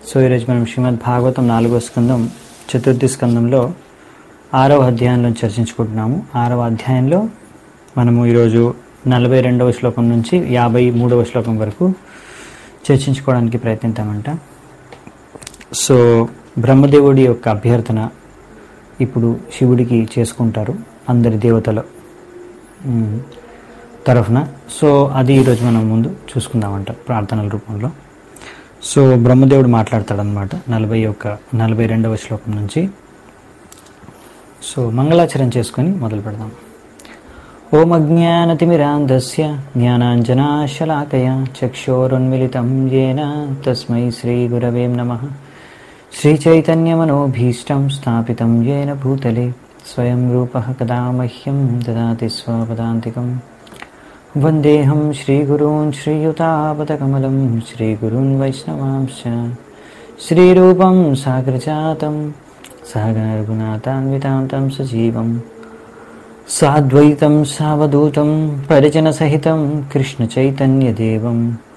So ఈరోజు మనం శ్రీమద్ భాగవతం నాలుగో స్కందం చతుర్థి స్కందంలో ఆరవ అధ్యాయంలో చర్చించుకుంటున్నాము ఆరవ అధ్యాయంలో మనము ఈరోజు నలభై రెండవ శ్లోకం నుంచి యాభై మూడవ శ్లోకం వరకు చర్చించుకోవడానికి ప్రయత్నిద్దామంట సో బ్రహ్మదేవుడి యొక్క అభ్యర్థన ఇప్పుడు శివుడికి చేసుకుంటారు అందరి దేవతల ఉమ్, తరఫున సో అది ఈరోజు మనం ముందు చూసుకుందామంట ప్రార్థనల రూపంలో సో బ్రహ్మదేవుడు మాట్లాడతాడనమాట నలభై యొక్క నలభై రెండవ శ్లోకం నుంచి సో మంగళాచరణ చేసుకొని మొదలు పెడదాం ఓం అజ్ఞానతిమిరాంధస్య జ్ఞానాంజనాశలాకయ చక్షోరున్మిలితం ఏన తస్మై శ్రీగురవే నమ శ్రీచైతన్యమనోభీష్టం స్థాపితం ఏన భూతలే స్వయం రూపः కదా మह्यं దదాతి స్వపదాంతికం వందేహం శ్రీగురూన్ శ్రీయుతాపదకమలం శ్రీగురూన్ వైష్ణవాంశ శ్రీరూపం సాగ్రజాతం సహగణరఘునాథాన్వితాం తం సజీవం సాద్వైతం సావధూతం పరిజనసహితం కృష్ణచైతన్యదేవం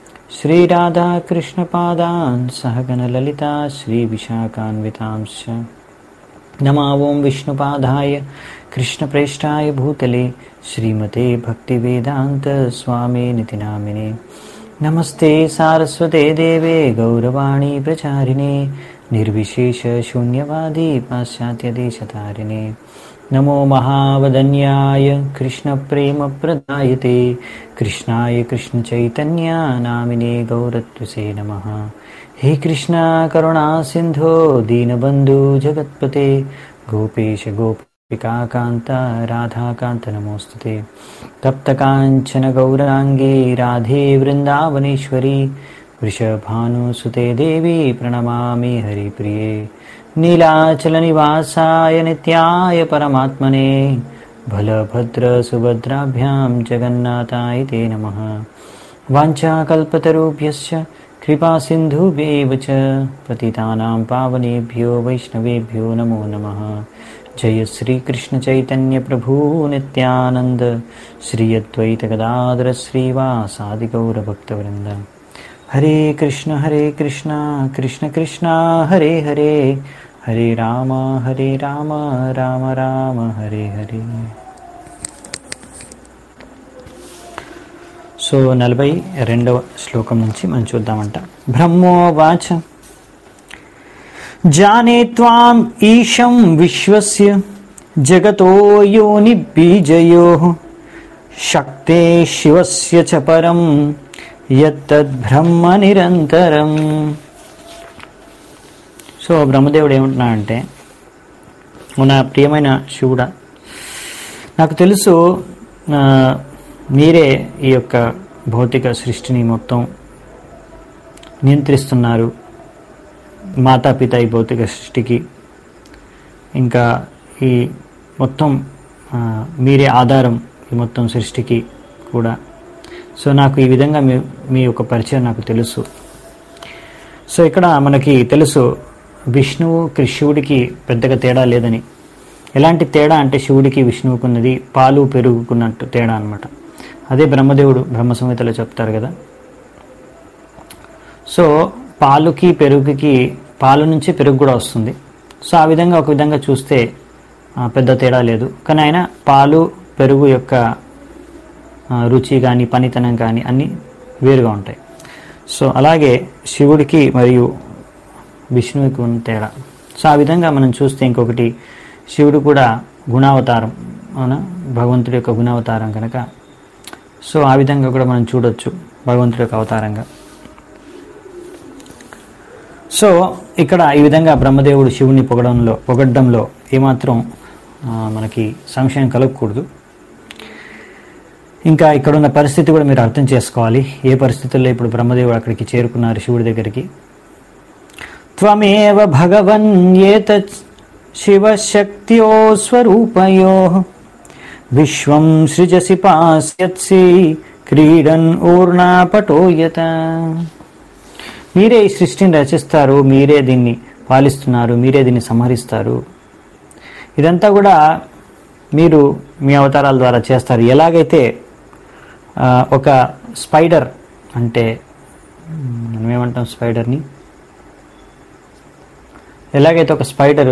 శ్రీరాధాకృష్ణపాదాన్ సహగణలలితా శ్రీవిశాఖాన్వితాంశ नमा ओं विष्णुपादाय कृष्णप्रेष्ठाय भूतले श्रीमते भक्तिवेदान्तस्वामिनिति नामिने नमस्ते सारस्वते देवे गौरवाणी प्रचारिणे निर्विशेषशून्यवादी पाश्चात्यदेशतारिणे नमो महावदन्याय कृष्णप्रेमप्रदायते कृष्णाय कृष्णचैतन्या नामिने गौरत्वसे नमः हे कृष्णा करुणा सिन्धो दीनबन्धु जगत्पते गोपेश गोपिकान्त राधाकान्त नमोऽस्तु ते तप्तकाञ्चन गौराङ्गे राधे वृन्दावनेश्वरी वृषभानुसुते देवी प्रणमामि हरिप्रिये नीलाचलनिवासाय नित्याय परमात्मने बलभद्रसुभद्राभ्यां जगन्नाथाय ते नमः वाञ्छाकल्पतरुभ्यश्च कृपासिन्धुभ्यैव च पतितानां पावनेभ्यो वैष्णवेभ्यो नमो नमः जय श्रीकृष्णचैतन्यप्रभु नित्यानन्द श्री अद्वैतगदाधर श्रीवासादिगौरभक्तवृन्द हरे कृष्ण हरे कृष्ण कृष्ण कृष्ण हरे हरे हरे राम हरे राम राम राम हरे हरे సో నలభై రెండవ శ్లోకం నుంచి మనం చూద్దామంట బ్రహ్మోవాచ జానే త్వాం ఈశం విశ్వస్య జగతో యోని బీజయో శక్తే శివస్య చ పరం యత్తద్బ్రహ్మ నిరంతరం సో బ్రహ్మదేవుడు ఏమంటున్నాడంటే "ఓ నా ప్రియమైన శివుడా నాకు తెలుసు ఆ, మీరే ఈ యొక్క భౌతిక సృష్టిని మొత్తం నియంత్రిస్తున్నారు మాతాపిత ఈ భౌతిక సృష్టికి ఇంకా ఈ మొత్తం ఆ, మీరే ఆధారం ఈ మొత్తం సృష్టికి కూడా సో నాకు ఈ విధంగా మీ మీ యొక్క పరిచయం నాకు తెలుసు సో ఇక్కడ మనకి తెలుసు విష్ణువు కృ- శివుడికి పెద్దగా తేడా లేదని ఎలాంటి తేడా అంటే శివుడికి విష్ణువుకు ఉన్నది పాలు పెరుగుకున్నట్టు తేడా అన్నమాట అదే బ్రహ్మదేవుడు బ్రహ్మ సంహితలో చెప్తారు కదా సో పాలుకి పెరుగుకి పాలు నుంచి పెరుగు కూడా వస్తుంది సో ఆ విధంగా ఒక విధంగా చూస్తే ఆ, పెద్ద తేడా లేదు కానీ ఆయన పాలు పెరుగు యొక్క ఆ, రుచి కానీ పనితనం కానీ అన్నీ వేరుగా ఉంటాయి సో అలాగే శివుడికి మరియు విష్ణువుకి ఉన్న తేడా సో ఆ విధంగా మనం చూస్తే ఇంకొకటి శివుడు కూడా గుణావతారం అవునా భగవంతుడి యొక్క గుణావతారం కనుక సో ఆ విధంగా కూడా మనం చూడొచ్చు భగవంతుడి యొక్క అవతారంగా సో ఇక్కడ ఈ విధంగా బ్రహ్మదేవుడు శివుని పొగడంలో పొగడ్డంలో ఏమాత్రం ఆ, మనకి సంశయం కలగకూడదు ఇంకా ఇక్కడ ఉన్న పరిస్థితి కూడా మీరు అర్థం చేసుకోవాలి ఏ పరిస్థితుల్లో ఇప్పుడు బ్రహ్మదేవుడు అక్కడికి చేరుకున్నారు శివుడి దగ్గరికి త్వమేవ భగవన్ ఏతత్ శివశక్త్యో స్వరూపయో విశ్వం సృజసి పాస్యత్సి క్రీడన్ ఊర్ణాపటోయత మీరే ఈ సృష్టిని రచిస్తారు మీరే దీన్ని పాలిస్తున్నారు మీరే దీన్ని సంహరిస్తారు ఇదంతా కూడా మీరు మీ అవతారాల ద్వారా చేస్తారు ఎలాగైతే ఆ, ఒక స్పైడర్ అంటే మ్, మనం ఏమంటాం స్పైడర్ని ఎలాగైతే ఒక స్పైడర్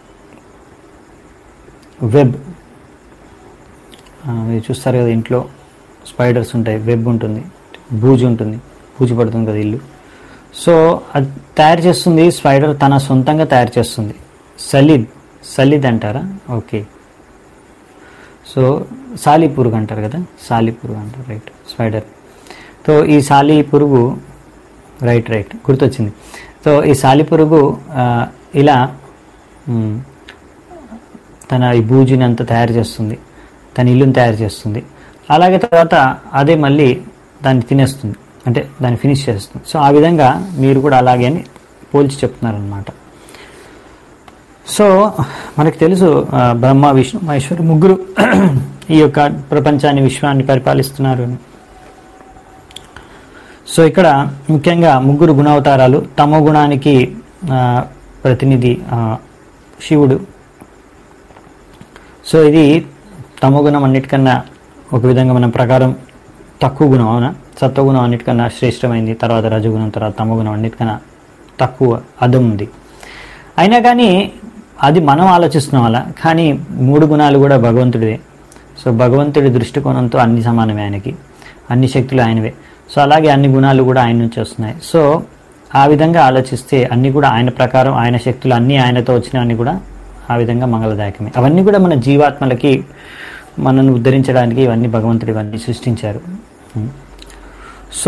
వెబ్ ఆ, మీరు చూస్తారు కదా ఇంట్లో స్పైడర్స్ ఉంటాయి వెబ్ ఉంటుంది బూజు ఉంటుంది బూజు పడుతుంది కదా ఇల్లు సో అది తయారు చేస్తుంది స్పైడర్ తన సొంతంగా తయారు చేస్తుంది సలీద్ సలీద్ అంటారా ఓకే సో సాలి పురుగు అంటారు కదా సాలి పురుగు అంటారు రైట్ స్పైడర్ సో ఈ సాలి పురుగు రైట్ రైట్ గుర్తొచ్చింది సో ఈ సాలి పురుగు ఆ, ఇలా మ్, తన ఈ బూజుని అంతా తయారు చేస్తుంది తన ఇల్లుని తయారు చేస్తుంది అలాగే తర్వాత అదే మళ్ళీ దాన్ని తినేస్తుంది అంటే దాన్ని ఫినిష్ చేస్తుంది సో ఆ విధంగా మీరు కూడా అలాగే అని పోల్చి చెప్తున్నారనమాట సో మనకు తెలుసు ఆ, బ్రహ్మ విష్ణు మహేశ్వరు ముగ్గురు ఈ యొక్క ప్రపంచాన్ని విశ్వాన్ని పరిపాలిస్తున్నారు అని సో ఇక్కడ ముఖ్యంగా ముగ్గురు గుణావతారాలు తమో గుణానికి ఆ, ప్రతినిధి ఆ, శివుడు సో ఇది తమో గుణం అన్నిటికన్నా ఒక విధంగా మన ప్రకారం తక్కువ గుణం అవునా సత్వగుణం అన్నిటికన్నా శ్రేష్టమైంది తర్వాత రజగుణం తర్వాత తమోగుణం అన్నిటికన్నా తక్కువ అదం ఉంది అయినా కానీ అది మనం ఆలోచిస్తున్నాం అలా కానీ మూడు గుణాలు కూడా భగవంతుడివే సో భగవంతుడి దృష్టికోణంతో అన్ని సమానమే ఆయనకి అన్ని శక్తులు ఆయనవే సో అలాగే అన్ని గుణాలు కూడా ఆయన నుంచి వస్తున్నాయి సో ఆ విధంగా ఆలోచిస్తే అన్ని కూడా ఆయన ప్రకారం ఆయన శక్తులు అన్నీ ఆయనతో వచ్చినవన్నీ కూడా ఆ విధంగా మంగళదాయకమే అవన్నీ కూడా మన జీవాత్మలకి మనల్ని ఉద్ధరించడానికి ఇవన్నీ భగవంతుడు ఇవన్నీ సృష్టించారు సో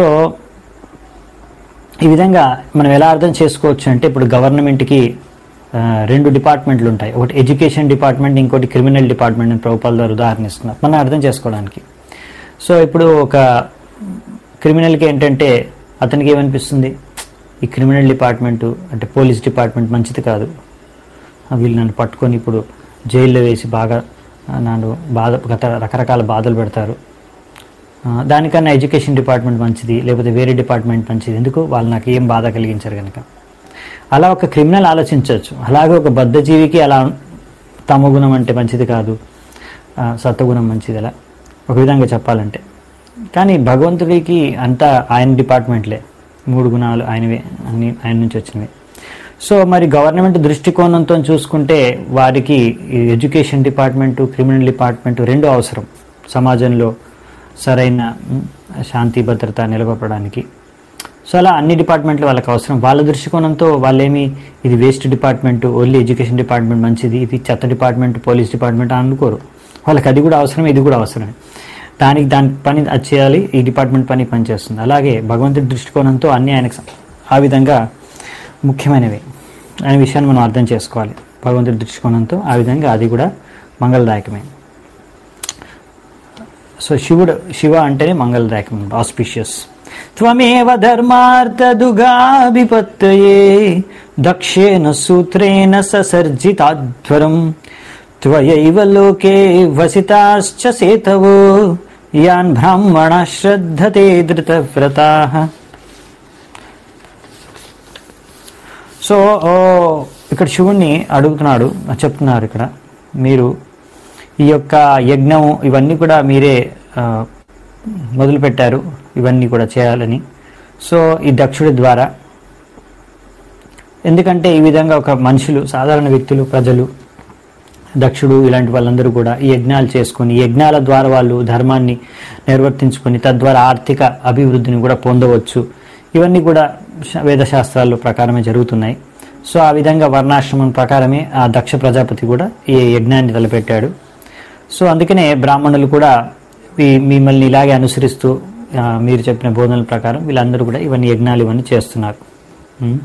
ఈ విధంగా మనం ఎలా అర్థం చేసుకోవచ్చు అంటే ఇప్పుడు గవర్నమెంట్కి ఆ, రెండు డిపార్ట్మెంట్లు ఉంటాయి ఒకటి ఎడ్యుకేషన్ డిపార్ట్మెంట్ ఇంకోటి క్రిమినల్ డిపార్ట్మెంట్ అని ప్రభుపాల ద్వారా ఉదాహరణ ఇస్తున్నారు మనం అర్థం చేసుకోవడానికి సో ఇప్పుడు ఒక క్రిమినల్కి ఏంటంటే అతనికి ఏమనిపిస్తుంది ఈ క్రిమినల్ డిపార్ట్మెంట్ అంటే పోలీస్ డిపార్ట్మెంట్ మంచిది కాదు ఆ, వీళ్ళు నన్ను పట్టుకొని ఇప్పుడు జైల్లో వేసి బాగా ఆ, నన్ను బాధ గత రకరకాల బాధలు పెడతారు ఆ, దానికన్నా ఎడ్యుకేషన్ డిపార్ట్మెంట్ మంచిది లేకపోతే వేరే డిపార్ట్మెంట్ మంచిది ఎందుకు వాళ్ళు నాకు ఏం బాధ కలిగించారు కనుక అలా ఒక క్రిమినల్ ఆలోచించవచ్చు అలాగే ఒక బద్ధజీవికి అలా తమగుణం అంటే మంచిది కాదు ఆ, సత్వగుణం మంచిది అలా ఒక విధంగా చెప్పాలంటే కానీ భగవంతుడికి అంతా ఆయన డిపార్ట్మెంట్లే మూడు గుణాలు ఆయనవే అన్ని ఆయన నుంచి వచ్చినవి సో మరి గవర్నమెంట్ దృష్టికోణంతో చూసుకుంటే వారికి ఈ ఎడ్యుకేషన్ డిపార్ట్మెంటు క్రిమినల్ డిపార్ట్మెంటు రెండు అవసరం సమాజంలో సరైన మ్, శాంతి భద్రత నిలబడడానికి సో అలా అన్ని డిపార్ట్మెంట్లు వాళ్ళకి అవసరం వాళ్ళ దృష్టికోణంతో వాళ్ళేమి ఇది waste department only education department మంచిది ఇది చెత్త డిపార్ట్మెంట్ పోలీస్ డిపార్ట్మెంట్ అని అనుకోరు వాళ్ళకి అది కూడా అవసరం ఇది కూడా అవసరమే దానికి దాని పని అది చేయాలి ఈ డిపార్ట్మెంట్ పని పని చేస్తుంది అలాగే భగవంతుడి దృష్టికోణంతో అన్ని ఆయనకు సం- ఆ విధంగా ముఖ్యమైనవి అనే విషయాన్ని మనం అర్థం చేసుకోవాలి భగవంతుడి దృష్టికోణంతో ఆ విధంగా అది కూడా మంగళదాయకమే సో శివుడు శివ అంటేనే మంగళదాయకం ఆస్పిషియస్ త్వమేవ ధర్మార్థదుగాభిపత్తయే దక్షేణ సూత్రేణ ససర్జితాధ్వరం త్వయైవ లోకే వసితాశ్చ సేతవో యాన్ బ్రాహ్మణ శ్రద్ధతే ధృతవ్రతా సో ఓ, ఇక్కడ శివుణ్ణి అడుగుతున్నాడు చెప్తున్నారు ఇక్కడ మీరు ఈ యొక్క యజ్ఞం ఇవన్నీ కూడా మీరే ఆ, మొదలుపెట్టారు ఇవన్నీ కూడా చేయాలని సో ఈ దక్షుడి ద్వారా ఎందుకంటే ఈ విధంగా ఒక మనుషులు సాధారణ వ్యక్తులు ప్రజలు దక్షుడు ఇలాంటి వాళ్ళందరూ కూడా ఈ యజ్ఞాలు చేసుకొని ఈ యజ్ఞాల ద్వారా వాళ్ళు ధర్మాన్ని నిర్వర్తించుకొని తద్వారా ఆర్థిక అభివృద్ధిని కూడా పొందవచ్చు ఇవన్నీ కూడా శ- వేదశాస్త్రాల్లో ప్రకారమే జరుగుతున్నాయి సో ఆ విధంగా వర్ణాశ్రమం ప్రకారమే ఆ దక్ష ప్రజాపతి కూడా ఈ యజ్ఞాన్ని తలపెట్టాడు సో అందుకనే బ్రాహ్మణులు కూడా ఈ- మిమ్మల్ని ఇలాగే అనుసరిస్తూ ఆ, మీరు చెప్పిన బోధనల ప్రకారం వీళ్ళందరూ కూడా ఇవన్నీ యజ్ఞాలు ఇవన్నీ చేస్తున్నారు ఉం?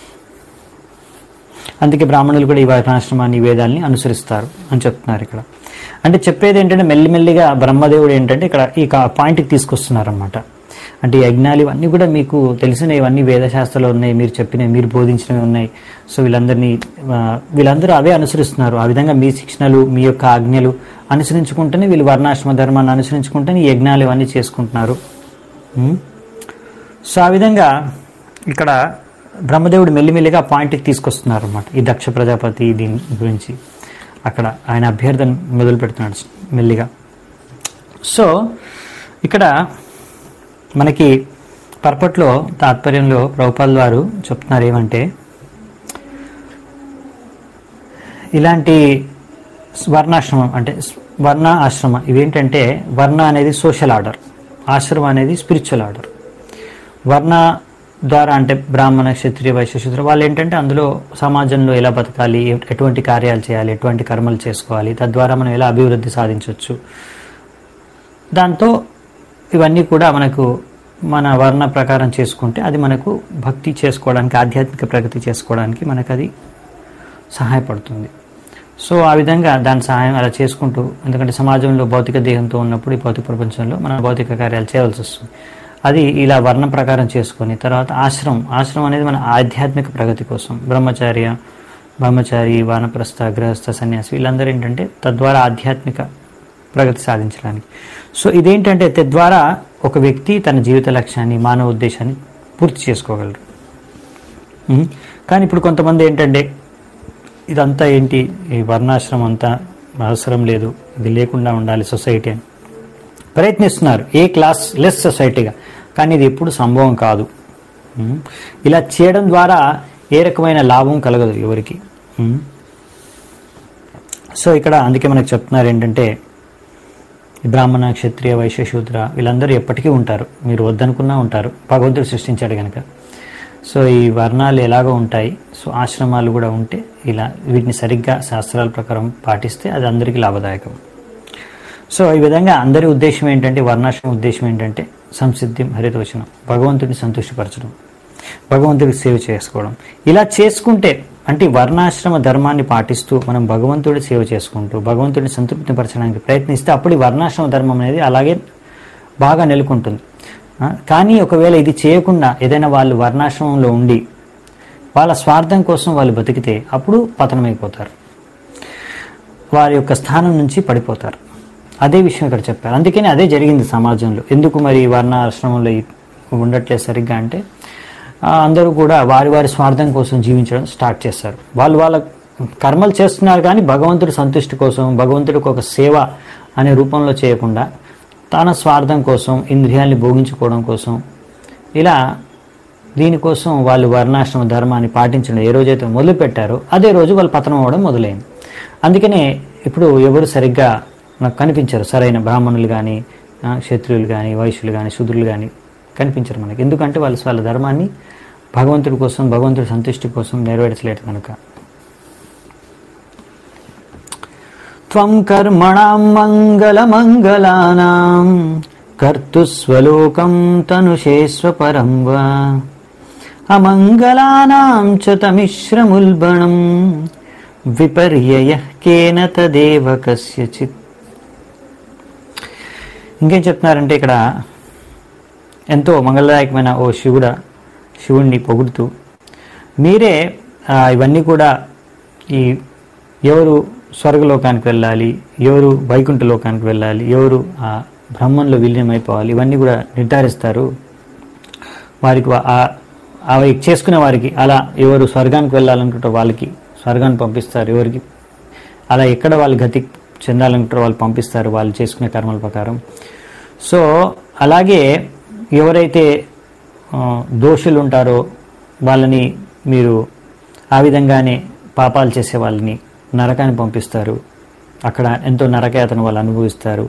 అందుకే బ్రాహ్మణులు కూడా ఈ వర్ణాశ్రమాన్ని ఈ వేదాల్ని అనుసరిస్తారు అని చెప్తున్నారు ఇక్కడ అంటే చెప్పేది ఏంటంటే మెల్లిమెల్లిగా బ్రహ్మదేవుడు ఏంటంటే ఇక్కడ ఈ కా- పాయింట్కి తీసుకొస్తున్నారు అనమాట అంటే ఈ యజ్ఞాలు ఇవన్నీ కూడా మీకు తెలిసిన ఇవన్నీ వేదశాస్త్రాలు ఉన్నాయి మీరు చెప్పినవి మీరు బోధించినవి ఉన్నాయి సో వీళ్ళందరినీ ఆ, వీళ్ళందరూ అవే అనుసరిస్తున్నారు ఆ విధంగా మీ శిక్షణలు మీ యొక్క ఆజ్ఞలు అనుసరించుకుంటేనే వీళ్ళు వర్ణాశ్రమ ధర్మాన్ని అనుసరించుకుంటేనే ఈ యజ్ఞాలు ఇవన్నీ చేసుకుంటున్నారు ఉం? సో ఆ విధంగా ఇక్కడ బ్రహ్మదేవుడు మెల్లిమెల్లిగా పాయింట్కి తీసుకొస్తున్నారు అనమాట ఈ దక్ష ప్రజాపతి దీని గురించి అక్కడ ఆయన అభ్యర్థన మొదలు పెడుతున్నాడు మెల్లిగా సో ఇక్కడ మనకి పర్పట్లో తాత్పర్యంలో ప్రభుపాల్ వారు చెప్తున్నారు ఏమంటే ఇలాంటి వర్ణాశ్రమం అంటే వర్ణ ఆశ్రమ ఇవేంటంటే వర్ణ అనేది సోషల్ ఆర్డర్ ఆశ్రమం అనేది స్పిరిచువల్ ఆర్డర్ వర్ణ ద్వారా అంటే బ్రాహ్మణ క్షత్రియ వైశ్య శూద్ర వాళ్ళు ఏంటంటే అందులో సమాజంలో ఎలా బతకాలి ఎ- ఎటువంటి కార్యాలు చేయాలి ఎటువంటి కర్మలు చేసుకోవాలి తద్వారా మనం ఎలా అభివృద్ధి సాధించవచ్చు దాంతో ఇవన్నీ కూడా మనకు మన వర్ణ ప్రకారం చేసుకుంటే అది మనకు భక్తి చేసుకోవడానికి ఆధ్యాత్మిక ప్రగతి చేసుకోవడానికి మనకు అది సహాయపడుతుంది సో ఆ విధంగా దాని సహాయం అలా చేసుకుంటూ ఎందుకంటే సమాజంలో భౌతిక దేహంతో ఉన్నప్పుడు ఈ భౌతిక ప్రపంచంలో మన భౌతిక కార్యాలు చేయవలసి వస్తుంది అది ఇలా వర్ణ ప్రకారం చేసుకొని తర్వాత ఆశ్రమం ఆశ్రమం అనేది మన ఆధ్యాత్మిక ప్రగతి కోసం బ్రహ్మచార్య బ్రహ్మచారి వానప్రస్థ గృహస్థ సన్యాసి వీళ్ళందరూ ఏంటంటే తద్వారా ఆధ్యాత్మిక ప్రగతి సాధించడానికి సో ఇదేంటంటే తద్వారా ఒక వ్యక్తి తన జీవిత లక్ష్యాన్ని మానవ ఉద్దేశాన్ని పూర్తి చేసుకోగలరు ఉం? కానీ ఇప్పుడు కొంతమంది ఏంటంటే ఇదంతా ఏంటి ఈ వర్ణాశ్రమం అంతా అవసరం లేదు ఇది లేకుండా ఉండాలి సొసైటీ అని ప్రయత్నిస్తున్నారు ఏ క్లాస్ లెస్ సొసైటీగా కానీ ఇది ఎప్పుడు సంభవం కాదు ఉం? ఇలా చేయడం ద్వారా ఏ రకమైన లాభం కలగదు ఎవరికి ఉం? సో ఇక్కడ అందుకే మనకు చెప్తున్నారు ఏంటంటే ఈ బ్రాహ్మణ క్షత్రియ వైశ్య శూద్ర వీళ్ళందరూ ఎప్పటికీ ఉంటారు మీరు వద్దనుకున్నా ఉంటారు భగవంతుడు సృష్టించాడు కనుక సో ఈ వర్ణాలు ఎలాగో ఉంటాయి సో ఆశ్రమాలు కూడా ఉంటే ఇలా వీటిని సరిగ్గా శాస్త్రాల ప్రకారం పాటిస్తే అది అందరికీ లాభదాయకం సో ఈ విధంగా అందరి ఉద్దేశం ఏంటంటే వర్ణాశ్రమం ఉద్దేశం ఏంటంటే సంసిద్ధి హరితవచనం భగవంతుడిని సంతృష్టిపరచడం భగవంతుడికి సేవ చేసుకోవడం ఇలా చేసుకుంటే అంటే ఈ వర్ణాశ్రమ ధర్మాన్ని పాటిస్తూ మనం భగవంతుడి సేవ చేసుకుంటూ భగవంతుడిని సంతృప్తిపరచడానికి ప్రయత్నిస్తే అప్పుడు ఈ వర్ణాశ్రమ ధర్మం అనేది అలాగే బాగా నెలకొంటుంది ఆ, కానీ ఒకవేళ ఇది చేయకుండా ఏదైనా వాళ్ళు వర్ణాశ్రమంలో ఉండి వాళ్ళ స్వార్థం కోసం వాళ్ళు బతికితే అప్పుడు పతనమైపోతారు వారి యొక్క స్థానం నుంచి పడిపోతారు అదే విషయం ఇక్కడ చెప్పారు అందుకని అదే జరిగింది సమాజంలో ఎందుకు మరి వర్ణ ఆశ్రమంలో ఈ- ఉండట్లేదు సరిగ్గా అంటే ఆ, అందరూ కూడా వారి వారి స్వార్థం కోసం జీవించడం స్టార్ట్ చేస్తారు వాళ్ళు వాళ్ళ కర్మలు చేస్తున్నారు కానీ భగవంతుడి సంతుష్టి కోసం భగవంతుడికి ఒక సేవ అనే రూపంలో చేయకుండా తన స్వార్థం కోసం ఇంద్రియాల్ని భోగించుకోవడం కోసం ఇలా దీనికోసం వాళ్ళు వర్ణాశ్రమ ధర్మాన్ని పాటించడం ఏ రోజైతే మొదలు పెట్టారో అదే రోజు వాళ్ళు పతనం అవ్వడం మొదలైంది అందుకనే ఇప్పుడు ఎవరు సరిగ్గా నాకు కనిపించరు సరైన బ్రాహ్మణులు కానీ క్షత్రియులు కానీ వైశ్యులు కానీ శూద్రులు కానీ కనిపించరు మనకి ఎందుకంటే వాళ్ళు వాళ్ళ ధర్మాన్ని భగవంతుడి కోసం భగవంతుడి సంతుష్టి కోసం నెరవేర్చలేరు కనుక త్వం కర్మణాం మంగళమంగళానాం కర్తుస్వలోకం తనుషేస్వ పరం వా అమంగళానాం చ తమిశ్రముల్బణం విపర్యయ కేన తదేవ కస్యచిత్ ఇంకేం చెప్తున్నారంటే ఇక్కడ ఎంతో మంగళదాయకమైన ఓ శివుడ శివుణ్ణి పొగుడుతూ మీరే ఆ, ఇవన్నీ కూడా ఈ ఎవరు స్వర్గలోకానికి వెళ్ళాలి ఎవరు వైకుంఠ లోకానికి వెళ్ళాలి ఎవరు ఆ బ్రహ్మంలో విలీనమైపోవాలి ఇవన్నీ కూడా నిర్ధారిస్తారు వారికి వా- ఆ- అవి చేసుకునే వారికి అలా ఎవరు స్వర్గానికి వెళ్ళాలనుకుంటారో వాళ్ళకి స్వర్గాన్ని పంపిస్తారు ఎవరికి అలా ఎక్కడ వాళ్ళు గతి చెందాలనుకుంటారో వాళ్ళు పంపిస్తారు వాళ్ళు చేసుకునే కర్మల ప్రకారం సో అలాగే ఎవరైతే ఆ, దోషులు ఉంటారో వాళ్ళని మీరు ఆ విధంగానే పాపాలు చేసే వాళ్ళని నరకాన్ని పంపిస్తారు అక్కడ ఎంతో నరకయాతను వాళ్ళు అనుభవిస్తారు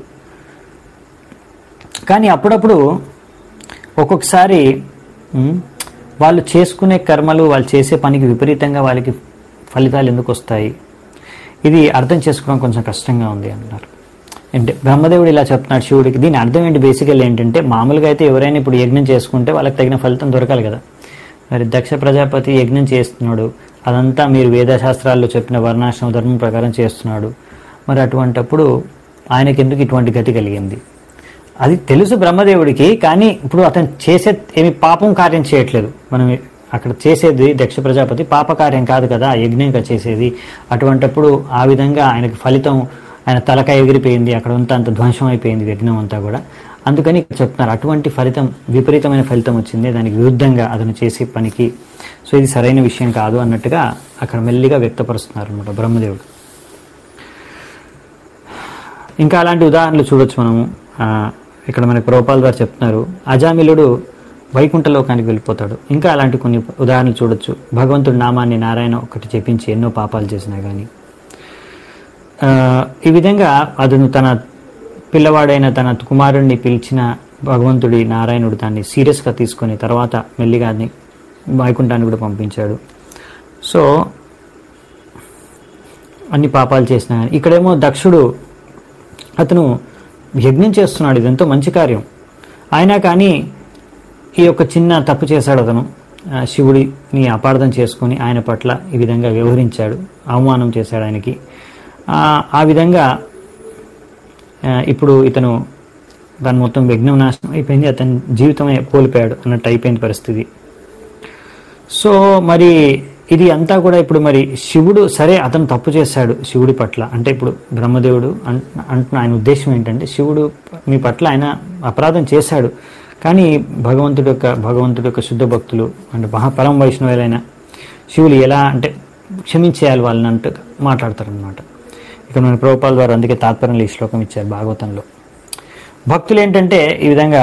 కానీ అప్పుడప్పుడు ఒక్కొక్కసారి ఉమ్, వాళ్ళు చేసుకునే కర్మలు వాళ్ళు చేసే పనికి విపరీతంగా వాళ్ళకి ఫలితాలు ఎందుకు వస్తాయి ఇది అర్థం చేసుకోవడం కొంచెం కష్టంగా ఉంది అన్నారు అంటే బ్రహ్మదేవుడు ఇలా చెప్తున్నాడు శివుడికి దీని అర్థం ఏంటి బేసికల్ ఏంటంటే మామూలుగా అయితే ఎవరైనా ఇప్పుడు యజ్ఞం చేసుకుంటే వాళ్ళకి తగిన ఫలితం దొరకాలి కదా మరి దక్ష ప్రజాపతి యజ్ఞం చేస్తున్నాడు అదంతా మీరు వేదశాస్త్రాల్లో చెప్పిన వర్ణాశ్రమ ధర్మం ప్రకారం చేస్తున్నాడు మరి అటువంటప్పుడు ఆయనకి ఎందుకు ఇటువంటి గతి కలిగింది అది తెలుసు బ్రహ్మదేవుడికి కానీ ఇప్పుడు అతను చేసే ఏమి పాపం కార్యం చేయట్లేదు మనం అక్కడ చేసేది దక్ష ప్రజాపతి పాప కార్యం కాదు కదా యజ్ఞంగా చేసేది అటువంటప్పుడు ఆ విధంగా ఆయనకి ఫలితం ఆయన తలక ఎగిరిపోయింది అక్కడ అంతా అంత ధ్వంసం అయిపోయింది యజ్ఞం అంతా కూడా అందుకని ఇక్కడ చెప్తున్నారు అటువంటి ఫలితం విపరీతమైన ఫలితం వచ్చింది దానికి విరుద్ధంగా అతను చేసే పనికి సో ఇది సరైన విషయం కాదు అన్నట్టుగా అక్కడ మెల్లిగా వ్యక్తపరుస్తున్నారు అనమాట బ్రహ్మదేవుడు ఇంకా అలాంటి ఉదాహరణలు చూడొచ్చు మనము ఆ, ఇక్కడ మనకి ప్రోపాల్ గారు చెప్తున్నారు అజామిలుడు వైకుంఠ లోకానికి వెళ్ళిపోతాడు ఇంకా అలాంటి కొన్ని ఉదాహరణలు చూడొచ్చు భగవంతుడి నామాన్ని నారాయణ ఒకటి చెప్పించి ఎన్నో పాపాలు చేసినా కానీ ఆ, ఈ విధంగా అతను తన పిల్లవాడైన తన కుమారుడిని పిలిచిన భగవంతుడి నారాయణుడు దాన్ని సీరియస్గా తీసుకొని తర్వాత మెల్లిగా అది వైకుంఠాన్ని కూడా పంపించాడు సో అన్ని పాపాలు చేసిన ఇక్కడేమో దక్షుడు అతను యజ్ఞం చేస్తున్నాడు ఇది ఎంతో మంచి కార్యం అయినా కానీ ఈ యొక్క చిన్న తప్పు చేశాడు అతను ఆ, శివుడిని అపార్థం చేసుకొని ఆయన పట్ల ఈ విధంగా వ్యవహరించాడు అవమానం చేశాడు ఆయనకి ఆ, ఆ విధంగా ఆ, ఇప్పుడు ఇతను దాని మొత్తం యజ్ఞం నాశనం అయిపోయింది అతని జీవితమే కోల్పోయాడు అన్నట్టు అయిపోయింది పరిస్థితి సో మరి ఇది అంతా కూడా ఇప్పుడు మరి శివుడు సరే అతను తప్పు చేశాడు శివుడి పట్ల అంటే ఇప్పుడు బ్రహ్మదేవుడు అన్- అంటున్న ఆయన ఉద్దేశం ఏంటంటే శివుడు మీ పట్ల ఆయన అపరాధం చేశాడు కానీ భగవంతుడి యొక్క భగవంతుడి యొక్క శుద్ధ భక్తులు అంటే మహాపరం వైష్ణవులైన శివులు ఎలా అంటే క్షమించేయాలి వాళ్ళని అంటూ మాట్లాడతారనమాట ఇక్కడ మన ప్రభుపాల ద్వారా అందుకే తాత్పర్యంలో ఈ శ్లోకం ఇచ్చారు భాగవతంలో భక్తులు ఏంటంటే ఈ విధంగా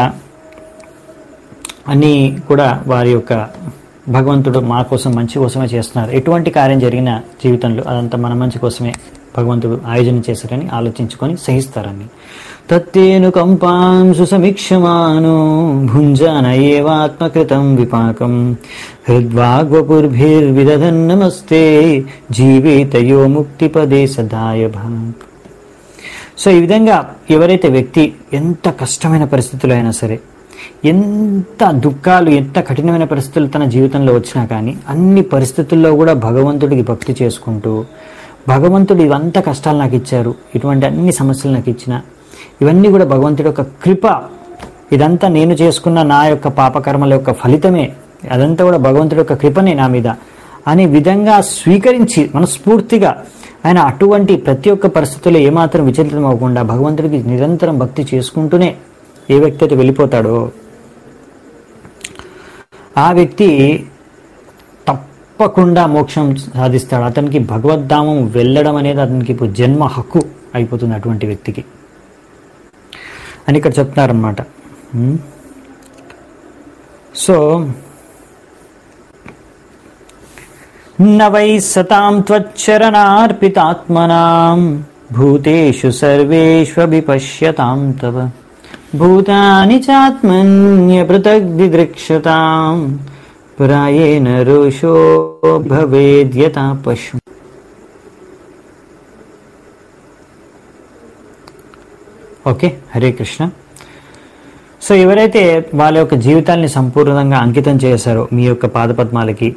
అన్నీ కూడా వారి యొక్క భగవంతుడు మా కోసం మంచి కోసమే చేస్తున్నారు ఎటువంటి కార్యం జరిగిన జీవితంలో అదంతా మన మంచి కోసమే భగవంతుడు ఆయోజన చేశారని ఆలోచించుకొని సహిస్తారని తత్తేను కంపాం సుసమీక్షమాను భుంజాన ఏవాత్మకృతం విపాకం హృద్వాగ్వపుర్భిర్విదధన్ నమస్తే జీవితయో ముక్తిపదే సదాయ భాక్ సో ఈ విధంగా ఎవరైతే వ్యక్తి ఎంత కష్టమైన పరిస్థితులు అయినా సరే ఎంత దుఃఖాలు ఎంత కఠినమైన పరిస్థితులు తన జీవితంలో వచ్చినా కానీ అన్ని పరిస్థితుల్లో కూడా భగవంతుడికి భక్తి చేసుకుంటూ భగవంతుడు ఇవంతా కష్టాలు నాకు ఇచ్చారు ఇటువంటి అన్ని సమస్యలు నాకు ఇచ్చిన ఇవన్నీ కూడా భగవంతుడి యొక్క కృప ఇదంతా నేను చేసుకున్న నా యొక్క పాపకర్మల యొక్క ఫలితమే అదంతా కూడా భగవంతుడి యొక్క కృపనే నా మీద అనే విధంగా స్వీకరించి మనస్ఫూర్తిగా ఆయన అటువంటి ప్రతి ఒక్క పరిస్థితుల్లో ఏమాత్రం విచలితం అవ్వకుండా భగవంతుడికి నిరంతరం భక్తి చేసుకుంటూనే ఏ వ్యక్తి అయితే వెళ్ళిపోతాడో ఆ వ్యక్తి తప్పకుండా మోక్షం సాధిస్తాడు అతనికి భగవద్ధామం వెళ్ళడం అనేది అతనికి ఇప్పుడు జన్మ హక్కు అయిపోతుంది అటువంటి వ్యక్తికి అని ఇక్కడ చెప్తున్నారనమాట ఉమ్. సో न वै सतां त्वच्चरणार्पितात्मनां भूतेषु सर्वेष्वभिपश्यतां तव भूतानि चात्मन्यपृथग्दिदृक्षतां प्रायेण रोषो भवेद्यथा पशु ఓకే హరే కృష్ణ సో ఎవరైతే వాళ్ళ యొక్క జీవితాల్ని సంపూర్ణంగా అంకితం చేశారో మీ యొక్క పాదపద్మాలకి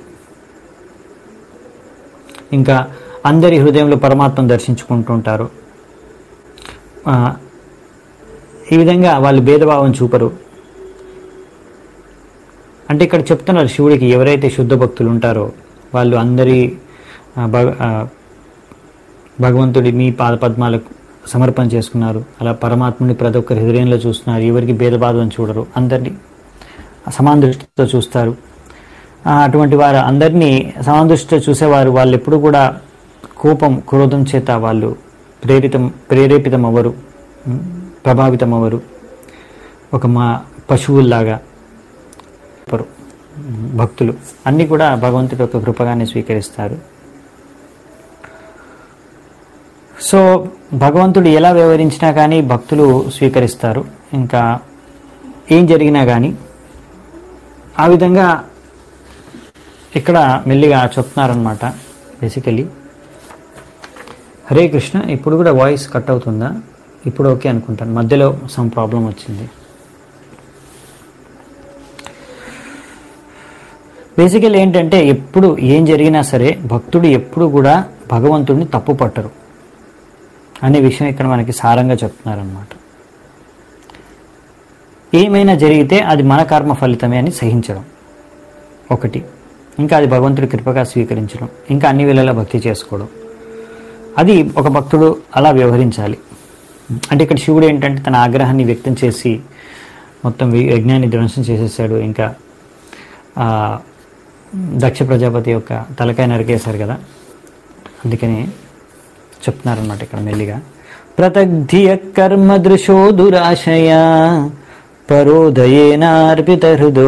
ఇంకా అందరి హృదయంలో పరమాత్మను దర్శించుకుంటుంటారు ఆ, ఈ విధంగా వాళ్ళు భేదభావం చూపరు అంటే ఇక్కడ చెప్తున్నారు శివుడికి ఎవరైతే శుద్ధ భక్తులు ఉంటారో వాళ్ళు అందరి ఆ, భగ- ఆ, భగవంతుడి మీ పాదపద్మాలకు సమర్పణ చేసుకున్నారు అలా పరమాత్ముని ప్రతి ఒక్కరి హృదయంలో చూస్తున్నారు ఎవరికి భేదభావం చూడరు అందరినీ సమాన దృష్టితో చూస్తారు ఆ, అటువంటి వారు అందరినీ సమాన దృష్టితో చూసేవారు వాళ్ళు ఎప్పుడు కూడా కోపం క్రోధం చేత వాళ్ళు ప్రేరితం ప్రేరేపితం అవ్వరు ఉమ్, ప్రభావితం అవ్వరు ఒక మా పశువుల్లాగా చెప్పరు. ఉమ్, భక్తులు అన్నీ కూడా భగవంతుడి యొక్క కృపగానే స్వీకరిస్తారు సో భగవంతుడు ఎలా వ్యవహరించినా కానీ భక్తులు స్వీకరిస్తారు ఇంకా ఏం జరిగినా కానీ ఆ విధంగా ఇక్కడ మెల్లిగా చెప్తున్నారనమాట బేసికలీ హరే కృష్ణ ఇప్పుడు కూడా వాయిస్ కట్ అవుతుందా ఇప్పుడు ఓకే అనుకుంటాను మధ్యలో సమ్ ప్రాబ్లం వచ్చింది బేసికల్ ఏంటంటే ఎప్పుడు ఏం జరిగినా సరే భక్తుడు ఎప్పుడు కూడా భగవంతుడిని తప్పు పట్టరు అనే విషయం ఇక్కడ మనకి సారంగా చెప్తున్నారనమాట ఏమైనా జరిగితే అది మన కర్మ ఫలితమే అని సహించడం ఒకటి ఇంకా అది భగవంతుడి కృపగా స్వీకరించడం ఇంకా అన్ని వేళలా భక్తి చేసుకోవడం అది ఒక భక్తుడు అలా వ్యవహరించాలి అంటే ఇక్కడ శివుడు ఏంటంటే తన ఆగ్రహాన్ని వ్యక్తం చేసి మొత్తం వి- యజ్ఞాన్ని ధ్వంసం చేసేసాడు ఇంకా ఆ, దక్ష ప్రజాపతి యొక్క తలకాయ నరికేశారు కదా అందుకని చెప్తున్నారనమాట ఇక్కడ మెల్లిగా ప్రతగ్ధియ కర్మ దృశో దురాశయ పరోదయేనార్పిత హృదో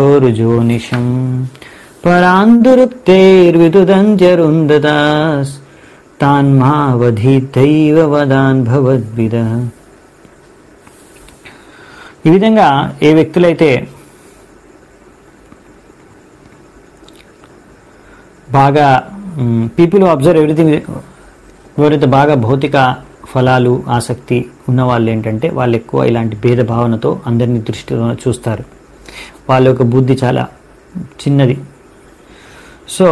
రుజోనిషం పరాందురుక్తేర్విదుదంత్యరుందదాస్ తాన్మావధీతైవ వదాన్ భవద్విద ఈ విధంగా ఏ వ్యక్తులైతే బాగా పీపుల్ అబ్జర్వ్ ఎవ్రీథింగ్ ఎవరైతే బాగా భౌతిక ఫలాలు ఆసక్తి ఉన్న వాళ్ళు ఏంటంటే వాళ్ళు ఎక్కువ ఇలాంటి భేదభావనతో అందరినీ దృష్టిలో చూస్తారు వాళ్ళ యొక్క బుద్ధి చాలా చిన్నది సో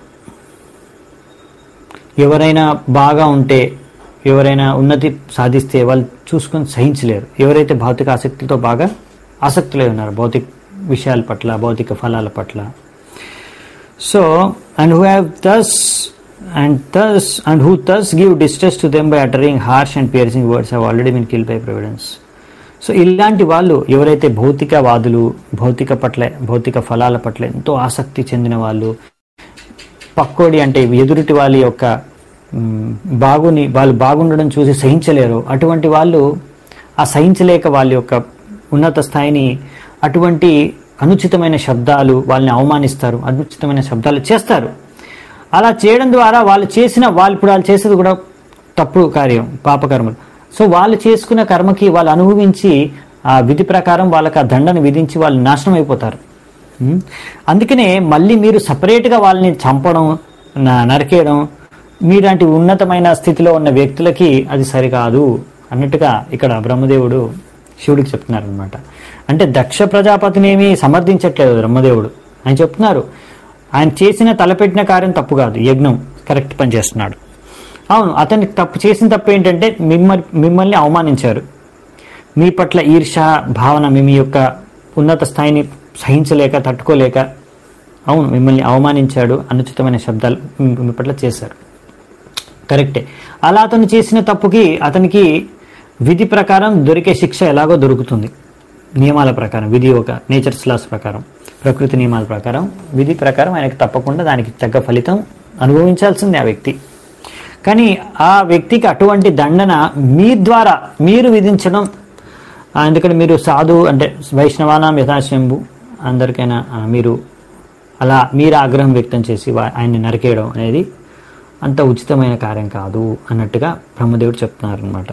ఎవరైనా బాగా ఉంటే ఎవరైనా ఉన్నతి సాధిస్తే వాళ్ళు చూసుకొని సహించలేరు ఎవరైతే భౌతిక ఆసక్తితో బాగా ఆసక్తులై ఉన్నారు భౌతిక విషయాల పట్ల భౌతిక ఫలాల పట్ల so and who have thus and thus and who thus give distress to them by uttering harsh and piercing words have already been killed by providence so ఇలాంటి వాళ్ళు ఎవరైతే భౌతికవాదులు భౌతిక పట్ల భౌతిక ఫలాల పట్ల ఎంతో ఆసక్తి చెందిన వాళ్ళు పక్కోడి అంటే ఎదురుటి వాళ్ళ యొక్క మ్, బాగుని వాళ్ళు బాగుండడం చూసి సహించలేరు అటువంటి వాళ్ళు ఆ సహించలేక వాళ్ళ యొక్క ఉన్నత స్థాయిని అటువంటి అనుచితమైన శబ్దాలు వాళ్ళని అవమానిస్తారు అనుచితమైన శబ్దాలు చేస్తారు అలా చేయడం ద్వారా వాళ్ళు చేసిన వాళ్ళు ఇప్పుడు వాళ్ళు చేసేది కూడా తప్పుడు కార్యం పాపకర్మలు సో వాళ్ళు చేసుకున్న కర్మకి వాళ్ళు అనుభవించి ఆ విధి ప్రకారం వాళ్ళకి ఆ దండను విధించి వాళ్ళు నాశనం అయిపోతారు ఉం? అందుకనే మళ్ళీ మీరు సపరేట్గా వాళ్ళని చంపడం న- నరికేయడం మీలాంటి ఉన్నతమైన స్థితిలో ఉన్న వ్యక్తులకి అది సరికాదు అన్నట్టుగా ఇక్కడ బ్రహ్మదేవుడు శివుడికి చెప్తున్నారు అనమాట అంటే దక్ష ప్రజాపతిని ఏమీ సమర్థించట్లేదు బ్రహ్మదేవుడు ఆయన చెప్తున్నారు ఆయన చేసిన తలపెట్టిన కార్యం తప్పు కాదు యజ్ఞం కరెక్ట్ పని చేస్తున్నాడు అవును అతనికి తప్పు చేసిన తప్పు ఏంటంటే మిమ్మల్ని మిమ్మల్ని అవమానించారు మీ పట్ల ఈర్ష భావన మీ మీ యొక్క ఉన్నత స్థాయిని సహించలేక తట్టుకోలేక అవును మిమ్మల్ని అవమానించాడు అనుచితమైన శబ్దాలు మీ- మీ పట్ల చేశారు కరెక్టే అలా అతను చేసిన తప్పుకి అతనికి విధి ప్రకారం దొరికే శిక్ష ఎలాగో దొరుకుతుంది నియమాల ప్రకారం విధి ఒక నేచర్స్ లాస్ ప్రకారం ప్రకృతి నియమాల ప్రకారం విధి ప్రకారం ఆయనకు తప్పకుండా దానికి తగ్గ ఫలితం అనుభవించాల్సిందే ఆ వ్యక్తి కానీ ఆ వ్యక్తికి అటువంటి దండన మీ ద్వారా మీరు విధించడం ఆ, ఎందుకంటే మీరు సాధు అంటే వైష్ణవానాం యథాశంభు అందరికైనా ఆ, మీరు అలా మీరు ఆగ్రహం వ్యక్తం చేసి వా- ఆయన్ని నరికేయడం అనేది అంత ఉచితమైన కార్యం కాదు అన్నట్టుగా బ్రహ్మదేవుడు చెప్తున్నారు అనమాట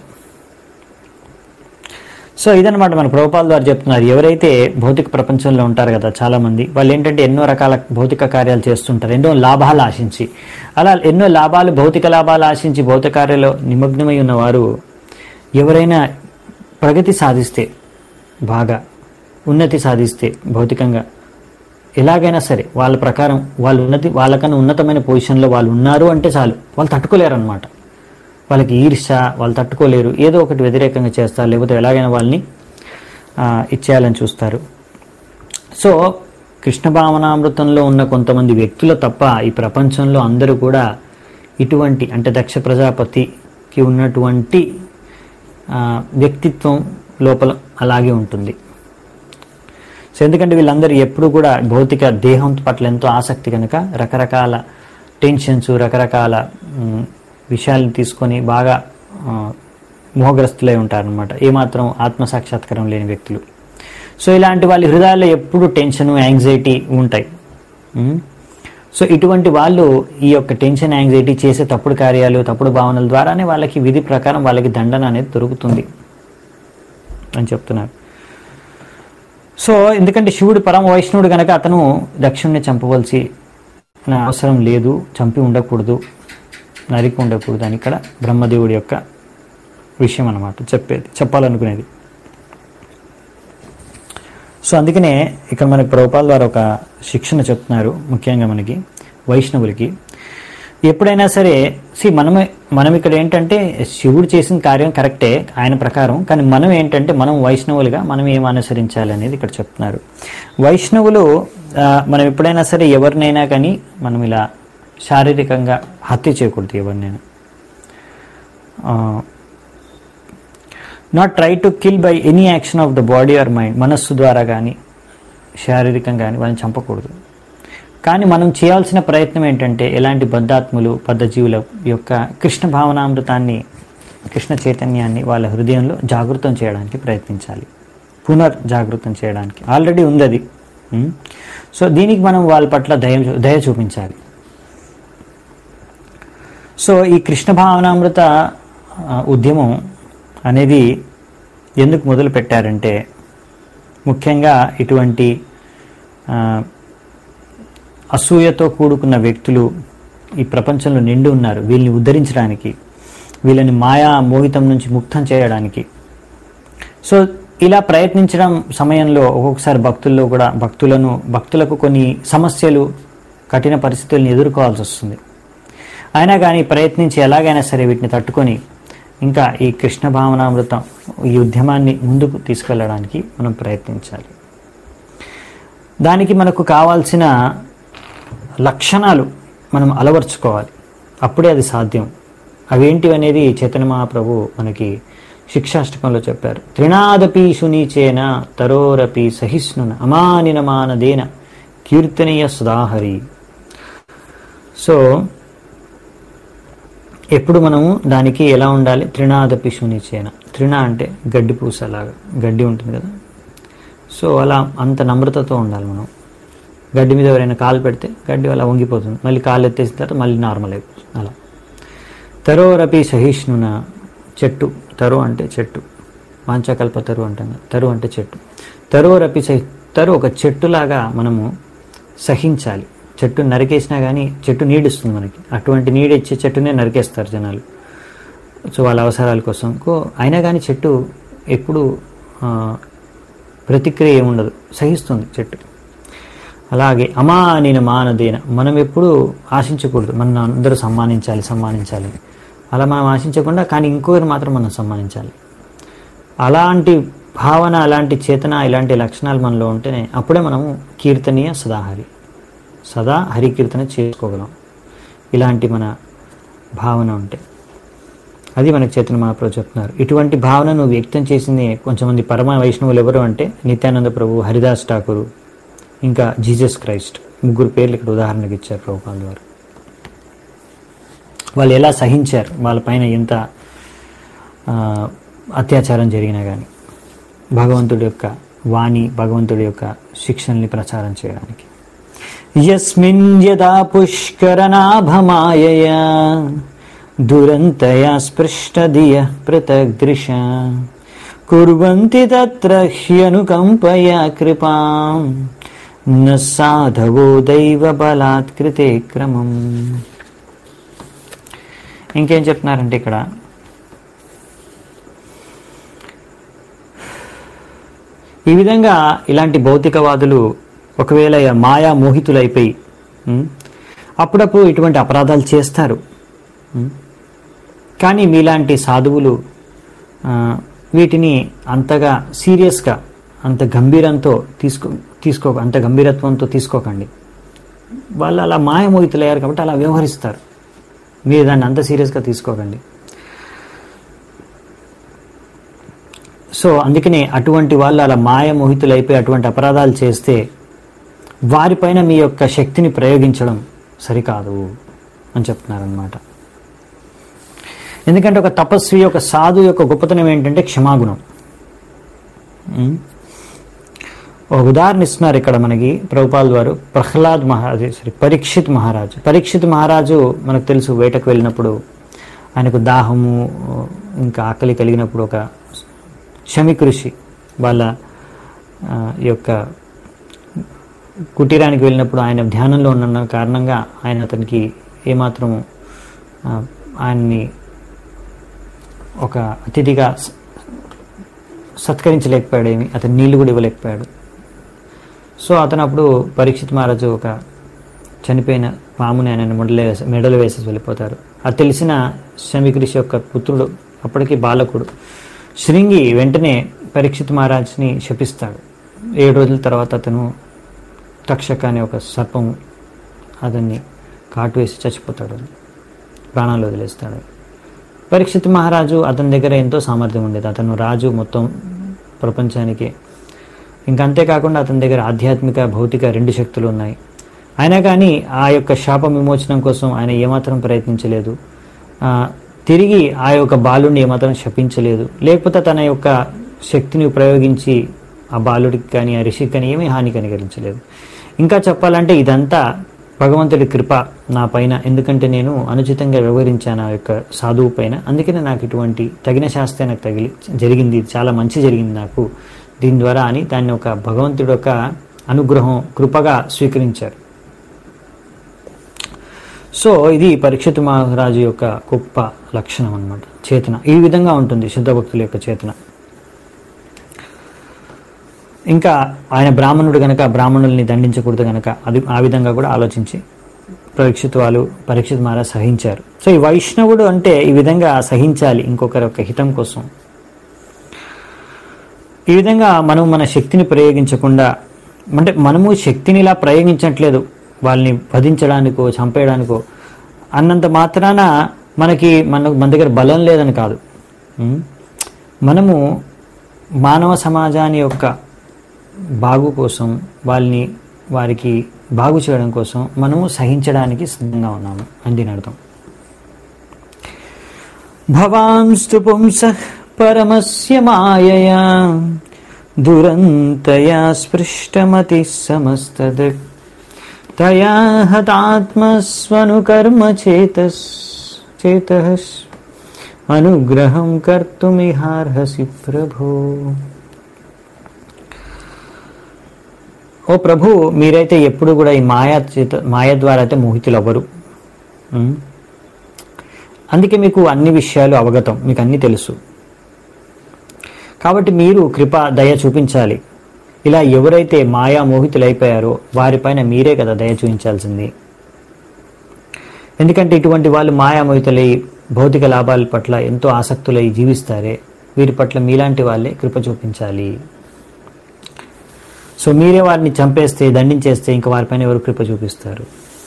సో ఇదన్నమాట మన ప్రభుపాల ద్వారా చెప్తున్నారు ఎవరైతే భౌతిక ప్రపంచంలో ఉంటారు కదా చాలా మంది వాళ్ళు ఏంటంటే ఎన్నో రకాల భౌతిక కార్యాలు చేస్తుంటారు ఎన్నో లాభాలు ఆశించి అలా ఎన్నో లాభాలు భౌతిక లాభాలు ఆశించి భౌతిక కార్యాల్లో నిమగ్నమై ఉన్నవారు ఎవరైనా ప్రగతి సాధిస్తే బాగా ఉన్నతి సాధిస్తే భౌతికంగా ఎలాగైనా సరే వాళ్ళ ప్రకారం వాళ్ళు ఉన్నతి వాళ్ళకన్నా ఉన్నతమైన పొజిషన్లో వాళ్ళు ఉన్నారు అంటే చాలు వాళ్ళు తట్టుకోలేరు అనమాట వాళ్ళకి ఈర్ష వాళ్ళు తట్టుకోలేరు ఏదో ఒకటి వ్యతిరేకంగా చేస్తారు లేకపోతే ఎలాగైనా వాళ్ళని ఆ, ఇచ్చేయాలని చూస్తారు సో కృష్ణ భావనామృతంలో ఉన్న కొంతమంది వ్యక్తులు తప్ప ఈ ప్రపంచంలో అందరూ కూడా ఇటువంటి అంటే దక్ష ప్రజాపతికి ఉన్నటువంటి ఆ, వ్యక్తిత్వం లోపల అలాగే ఉంటుంది సో ఎందుకంటే వీళ్ళందరూ ఎప్పుడు కూడా భౌతిక దేహం పట్ల ఎంతో ఆసక్తి కనుక రకరకాల టెన్షన్స్ రకరకాల మ్, విషయాలను తీసుకొని బాగా ఆ, మోహగ్రస్తులై ఉంటారనమాట ఏమాత్రం ఆత్మసాక్షాత్కారం లేని వ్యక్తులు సో ఇలాంటి వాళ్ళ హృదయాల్లో ఎప్పుడు టెన్షన్ యాంగ్జైటీ ఉంటాయి మ్? సో ఇటువంటి వాళ్ళు ఈ యొక్క టెన్షన్ యాంగ్జైటీ చేసే తప్పుడు కార్యాలు తప్పుడు భావనల ద్వారానే వాళ్ళకి విధి ప్రకారం వాళ్ళకి దండన అనేది దొరుకుతుంది అని చెప్తున్నారు సో ఎందుకంటే శివుడు పరమ వైష్ణవుడు గనక అతను దక్షిణ్ణి చంపవలసి అవసరం లేదు చంపి ఉండకూడదు నరికి ఉండకూడదు అని ఇక్కడ బ్రహ్మదేవుడి యొక్క విషయం అన్నమాట చెప్పేది చెప్పాలనుకునేది సో అందుకనే ఇక్కడ మనకి ప్రభుపాల ద్వారా ఒక శిక్షణ చెప్తున్నారు ముఖ్యంగా మనకి వైష్ణవులకి ఎప్పుడైనా సరే సి మనమే మనం ఇక్కడ ఏంటంటే శివుడు చేసిన కార్యం కరెక్టే ఆయన ప్రకారం కానీ మనం ఏంటంటే మనం వైష్ణవులుగా మనం ఏం అనుసరించాలి అనేది ఇక్కడ చెప్తున్నారు వైష్ణవులు ఆ, మనం ఎప్పుడైనా సరే ఎవరినైనా కానీ మనం ఇలా శారీరకంగా హత్య చేయకూడదు ఎవరినైనా not try to kill by any action of the body or mind మనస్సు ద్వారా కానీ శారీరకంగా కానీ వాళ్ళని చంపకూడదు కానీ మనం చేయాల్సిన ప్రయత్నం ఏంటంటే ఎలాంటి బద్ధాత్ములు బద్ధజీవుల యొక్క కృష్ణ భావనామృతాన్ని కృష్ణ చైతన్యాన్ని వాళ్ళ హృదయంలో జాగృతం చేయడానికి ప్రయత్నించాలి పునర్ జాగృతం చేయడానికి ఆల్రెడీ ఉంది అది ఉం? సో దీనికి మనం వాళ్ళ పట్ల దయ దయ చూపించాలి సో ఈ కృష్ణ భావనామృత ఆ, ఉద్యమం అనేది ఎందుకు మొదలు పెట్టారంటే ముఖ్యంగా ఇటువంటి ఆ, అసూయతో కూడుకున్న వ్యక్తులు ఈ ప్రపంచంలో నిండి ఉన్నారు వీళ్ళని ఉద్ధరించడానికి వీళ్ళని మాయా మోహితం నుంచి ముక్తం చేయడానికి సో ఇలా ప్రయత్నించడం సమయంలో ఒక్కొక్కసారి భక్తుల్లో కూడా భక్తులను భక్తులకు కొన్ని సమస్యలు కఠిన పరిస్థితులను ఎదుర్కోవాల్సి వస్తుంది అయినా కానీ ప్రయత్నించి ఎలాగైనా సరే వీటిని తట్టుకొని ఇంకా ఈ కృష్ణ భావనామృతం ఈ ఉద్యమాన్ని ముందుకు తీసుకెళ్ళడానికి మనం ప్రయత్నించాలి దానికి మనకు కావాల్సిన లక్షణాలు మనం అలవర్చుకోవాలి అప్పుడే అది సాధ్యం అవేంటి అనేది చైతన్య మహాప్రభు మనకి శిక్షాష్టకంలో చెప్పారు త్రినాదపి శునీచేన తరోరపి సహిష్ణున అమానినమానదేన కీర్తనీయ సుధాహరి సో ఎప్పుడు మనము దానికి ఎలా ఉండాలి త్రినాదపి శునీచేన త్రిణ అంటే గడ్డి పూసలాగా గడ్డి ఉంటుంది కదా సో అలా అంత నమ్రతతో ఉండాలి మనం గడ్డి మీద ఎవరైనా కాలు పెడితే గడ్డి అలా వంగిపోతుంది మళ్ళీ కాలు ఎత్తేసిన తర్వాత మళ్ళీ నార్మల్ అయిపోతుంది అలా తరోరపి సహిష్ణున చెట్టు తరు అంటే చెట్టు వాంచకల్ప తరు అంటాం కదా. తరు అంటే చెట్టు తరోరపి సహి తరు ఒక చెట్టులాగా మనము సహించాలి చెట్టు నరికేసినా కానీ చెట్టు నీడిస్తుంది మనకి అటువంటి నీడిచ్చే చెట్టునే నరికేస్తారు జనాలు సో వాళ్ళ అవసరాల కోసం కో- అయినా కానీ చెట్టు ఎప్పుడు ఆ, ప్రతిక్రియ ఏమి ఉండదు సహిస్తుంది చెట్టు అలాగే అమానిన మానదేన మనం ఎప్పుడు ఆశించకూడదు మనం అందరూ సమ్మానించాలి సమ్మానించాలి అలా మనం ఆశించకుండా కానీ ఇంకొకరు మాత్రం మనం సమ్మానించాలి అలాంటి భావన అలాంటి చేతన ఇలాంటి లక్షణాలు మనలో ఉంటేనే అప్పుడే మనము కీర్తనీయ సదాహరి సదా హరికీర్తన చేసుకోగలం ఇలాంటి మన భావన ఉంటే అది మనకు చైతన్య మహాప్రభు చెప్తున్నారు ఇటువంటి భావన నువ్వు వ్యక్తం చేసింది కొంచెమంది పరమ వైష్ణవులు ఎవరు అంటే నిత్యానంద ప్రభు హరిదాస్ ఠాకూరు ఇంకా జీసస్ క్రైస్ట్ ముగ్గురు పేర్లు ఇక్కడ ఉదాహరణకు ఇచ్చారు ప్రభుపాల్ వారు వాళ్ళు ఎలా సహించారు వాళ్ళపైన ఎంత ఆ, అత్యాచారం జరిగినా కానీ భగవంతుడి యొక్క వాణి భగవంతుడి యొక్క శిక్షణని ప్రచారం చేయడానికి యస్మిన్ యదా పుష్కరనాభమాయయా దురంతయా స్పృష్టదియ పృథగ్దృశ కుర్వంతి తత్ర హ్యనుకంపయా కృపాం న సాధవో దైవ బలాత్కృతే క్రమం ఇంకేం చెప్తున్నారంటే ఇక్కడ ఈ విధంగా ఇలాంటి భౌతికవాదులు ఒకవేళ మాయా మోహితులైపోయి ఉం, అప్పుడప్పుడు ఇటువంటి అపరాధాలు చేస్తారు ఉం. కానీ మీలాంటి సాధువులు ఆ, వీటిని అంతగా సీరియస్గా అంత గంభీరంతో తీసుకో తీసుకో అంత గంభీరత్వంతో తీసుకోకండి వాళ్ళు అలా మాయమోహితులయ్యారు కాబట్టి అలా వ్యవహరిస్తారు మీరు దాన్ని అంత సీరియస్గా తీసుకోకండి సో అందుకనే అటువంటి వాళ్ళు అలా మాయమోహితులైపోయి అటువంటి అపరాధాలు చేస్తే వారిపైన మీ యొక్క శక్తిని ప్రయోగించడం సరికాదు అని చెప్తున్నారనమాట ఎందుకంటే ఒక తపస్వి ఒక సాధు యొక్క గొప్పతనం ఏంటంటే క్షమాగుణం ఉం? ఒక ఉదాహరణ ఇస్తున్నారు ఇక్కడ మనకి ప్రభుపాల్ వారు ప్రహ్లాద్ మహారాజు సారీ పరీక్షిత్ మహారాజు పరీక్షిత్ మహారాజు మనకు తెలుసు వేటకు వెళ్ళినప్పుడు ఆయనకు దాహము ఇంకా ఆకలి కలిగినప్పుడు ఒక శమిక్ ఋషి వాళ్ళ ఆ, యొక్క కుటీరానికి వెళ్ళినప్పుడు ఆయన ధ్యానంలో ఉన్న కారణంగా ఆయన అతనికి ఏమాత్రము ఆ, ఆయన్ని ఒక అతిథిగా స- సత్కరించలేకపోయాడు ఏమి అతను నీళ్లు కూడా ఇవ్వలేకపోయాడు సో అతను అప్పుడు పరీక్షిత్ మహారాజు ఒక చనిపోయిన పాముని ఆయన మెడలో వేసి మెడలో వేసేసి వెళ్ళిపోతారు అది తెలిసిన శమిక్ ఋషి యొక్క పుత్రుడు అప్పటికి బాలకుడు శృంగి వెంటనే పరీక్షిత్ మహారాజ్ని శపిస్తాడు ఏడు రోజుల తర్వాత అతను తక్షక అనే ఒక సర్పం అతన్ని కాటు వేసి చచ్చిపోతాడు ప్రాణాలు వదిలేస్తాడు పరీక్షిత్ మహారాజు అతని దగ్గర ఎంతో సామర్థ్యం ఉండేది అతను రాజు మొత్తం ప్రపంచానికి ఇంకా అంతేకాకుండా అతని దగ్గర ఆధ్యాత్మిక భౌతిక రెండు శక్తులు ఉన్నాయి అయినా కానీ ఆ యొక్క శాప విమోచనం కోసం ఆయన ఏమాత్రం ప్రయత్నించలేదు ఆ, తిరిగి ఆ యొక్క బాలుడిని ఏమాత్రం శపించలేదు లేకపోతే తన యొక్క శక్తిని ప్రయోగించి ఆ బాలుడికి కానీ ఆ ఋషికి కానీ ఏమీ హాని కనికరించలేదు ఇంకా చెప్పాలంటే ఇదంతా భగవంతుడి కృప నా పైన ఎందుకంటే నేను అనుచితంగా వ్యవహరించాను ఆ యొక్క సాధువు పైన అందుకనే నాకు ఇటువంటి తగిన శాస్త్రే నాకు తగిలి జరిగింది చాలా మంచి జరిగింది నాకు దీని ద్వారా అని దాన్ని ఒక భగవంతుడి యొక్క అనుగ్రహం కృపగా స్వీకరించారు సో ఇది పరీక్షిత్ మహారాజు యొక్క గొప్ప లక్షణం అన్నమాట చేతన ఈ విధంగా ఉంటుంది శుద్ధ భక్తుల యొక్క చేతన ఇంకా ఆయన బ్రాహ్మణుడు గనక బ్రాహ్మణుల్ని దండించకూడదు గనక అది ఆ విధంగా కూడా ఆలోచించి పరీక్షిత్ వాళ్ళు పరీక్షిత్ మహారాజ్ సహించారు సో ఈ వైష్ణవుడు అంటే ఈ విధంగా సహించాలి ఇంకొకరి యొక్క హితం కోసం ఈ విధంగా మనం మన శక్తిని ప్రయోగించకుండా అంటే మనము శక్తిని ఇలా ప్రయోగించట్లేదు వాళ్ళని వధించడానికో చంపేయడానికో అన్నంత మాత్రాన మనకి మన మన దగ్గర బలం లేదని కాదు ఉం? మనము మానవ సమాజాన్ని యొక్క బాగు కోసం వాళ్ళని వారికి బాగు చేయడం కోసం మనము సహించడానికి సిద్ధంగా ఉన్నాము అని దీని అర్థం భవాంస్తు పుంసః పరమస్య మాయయా దురంతయా స్పృష్టమతి సమస్తదృక్ తయా హతాత్మస్వనుకర్మ చేతస్ చేతస్ అనుగ్రహం కర్తుమిహార్హసి ప్రభో ఓ ప్రభు మీరైతే ఎప్పుడు కూడా ఈ మాయా చేత మాయ ద్వారా అయితే మోహితులు అవ్వరు ఉం? అందుకే మీకు అన్ని విషయాలు అవగతం మీకు అన్ని తెలుసు కాబట్టి మీరు కృప దయ చూపించాలి ఇలా ఎవరైతే మాయా మోహితులైపోయారో వారిపైన మీరే కదా దయ చూపించాల్సింది ఎందుకంటే ఇటువంటి వాళ్ళు మాయా మోహితులై భౌతిక లాభాల పట్ల ఎంతో ఆసక్తులై జీవిస్తారే వీరి పట్ల మీలాంటి వాళ్ళే కృప చూపించాలి సో మీరే వారిని చంపేస్తే దండించేస్తే ఇంకా వారిపైన ఎవరు కృప చూపిస్తారు